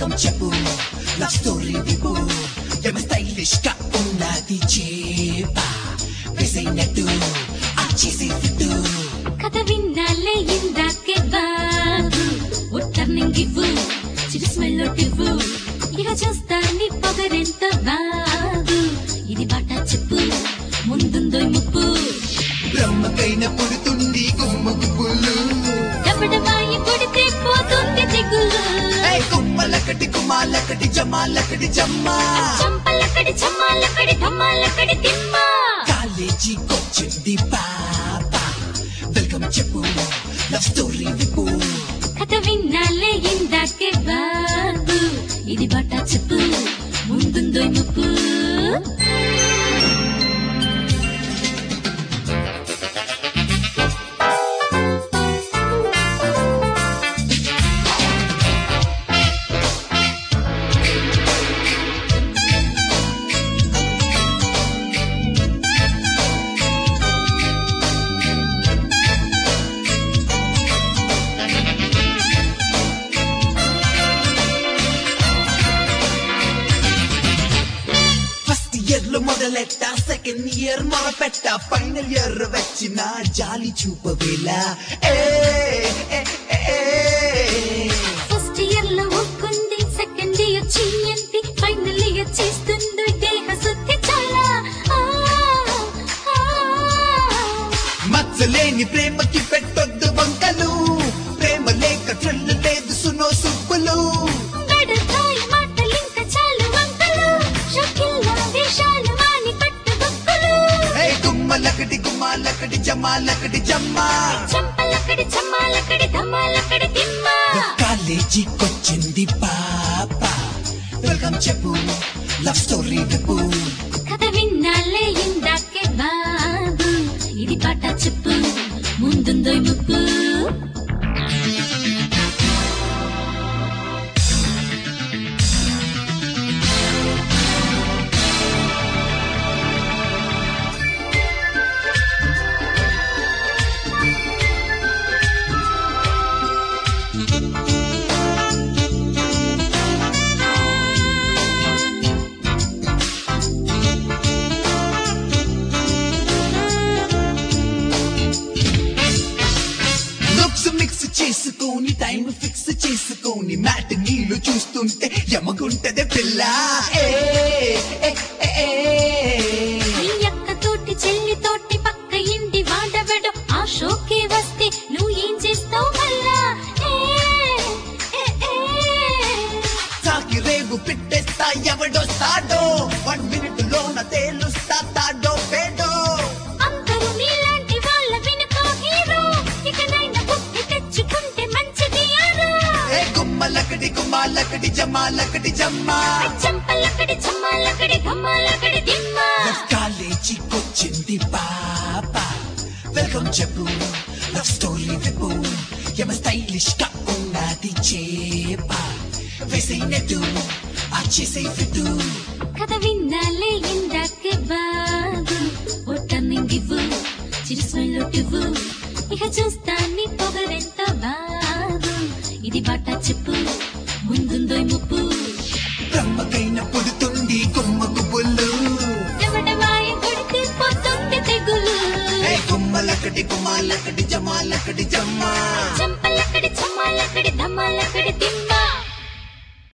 Welcome చెప్పు love story విపు ఎమ స్టైలిష్ గా ఉన్నది చేప వేసైనట్టు ఆ చేసే ఫిట్టు కథ విన్నాలే ఇందాకే బాబు ఓ టర్నింగ్ ఇవ్వు చిరు స్మెల్ ఇవ్వు ఇక చూస్తా నీ పొగరెంత బాబు ఇది బాట చెప్పు ముందుందో ముప్పు బ్రహ్మకైన పుడుతుంది గుమ్మకు పుల్లు డబడబాయి కొడితే పోతుంది తెగులు ఏయ్ కుమ్మలకటి కుమాలకటి జమాలకటి జమ్మా చంపలకడి చమ్మాలకడి ధమ్మాలకడి తిమ్మ కాలేజీకొచ్చింది పాప వెల్కమ్ చెప్పు లవ్ స్టోరీ విపు కథ విన్నాలే ఇందాకే బాబు ఇది బాట చెప్పు ముందుందో ముప్పు ఫస్ట్ ఇయర్ లో మొదలెట్ట సెకండ్ ఇయర్ మొదపెట్ట ఫైనల్ ఇయర్ వచ్చిన జాలి చూపవేళ ఏ ఏ, ఏ, ఏ. ఫస్ట్ ఇయర్ లో ఒక్కుంది సెకండ్ ఇయర్ చెయ్యండి ఫైనల్ ఇయర్ చేస్తుంది దేహ శుద్ధి చాలా ఆ, ఆ. మచ్చలేని ప్రేమకి పెట్టొద్దు వంకలు ప్రేమ లేక థ్రిల్ లేదు సునో సుబ్బులు గడతాయి మాటలింక చాలు వంకలు షకిల్లా వేషాలు వాని పట్టు బొక్కులు ఏ గుమ్మలకటి గుమ్మాలకటి జమాలకటి జమ్మా చంపలకడి చమ్మాలకడి ధమ్మాలకడి తిమ్మ కాలేజీకొచ్చింది పాప వెల్కమ్ చెప్పు లవ్ స్టోరీ విపు కథ విన్నాలే ఇందాకే బాబు ఇది పాట చెప్పు ముందుందో ముప్పు లుక్స్ మిక్స్ చేసుకొని టైం ఫిక్స్ చేసుకొని మ్యాట్ నీళ్లు చూస్తుంటే యమగుంటదే పిల్ల ఏ, ఏ, ఏ, ఏ. ఈ అక్క తోటి చెల్లి తోటి పక్క ఇంటి వాడవడు ఆ షోకే వస్తే నువ్వు ఏం చేస్తావు మళ్ళా ఏ, ఏ, ఏ. తాకి రేగు పిట్టేస్తా ఎవడో సాడో వన్ మినిట్ లోన తేలుస్తా తాడో పేడో అందరూ నీలాంటి వాళ్ళ వెనుక హీరో ఇకనైనా బుద్ధి తెచ్చుకుంటే మంచిది యారో ఏ గుమ్మలకడి గుమ్మాలకడి జమాలకడి జమ్మా చంపలకడి చమ్మాలకడి ధమ్మాలకడి దిమ్మ కాలేజీకొచ్చింది పాప వెల్కమ్ చెప్పు లవ్ స్టోరీ విపు ఎమ స్టైలిష్ గా ఉన్నది చేప వేసైనట్టు ఆ చేసే ఫిట్టు కథ విన్నాలే ఇందాకే బాబు ఓ టర్నింగ్ ఇవ్వు చిరు స్మెల్ ఇవ్వు ఇక చూస్తా నీ పొగరెంత బాబు ఇది బాట చెప్పు ముందుందో ముప్పు బ్రహ్మకైన పుడుతుంది కొమ్మకు బుల్లు ఎవడవాయ కొడితే పోతుంది తెగులు ఏ గుమ్మలకడి గుమ్మాలకడి జమాలకడి జమ్మా చంపలకడి చమ్మాలకడి ధమ్మాలకడి తిమ్మ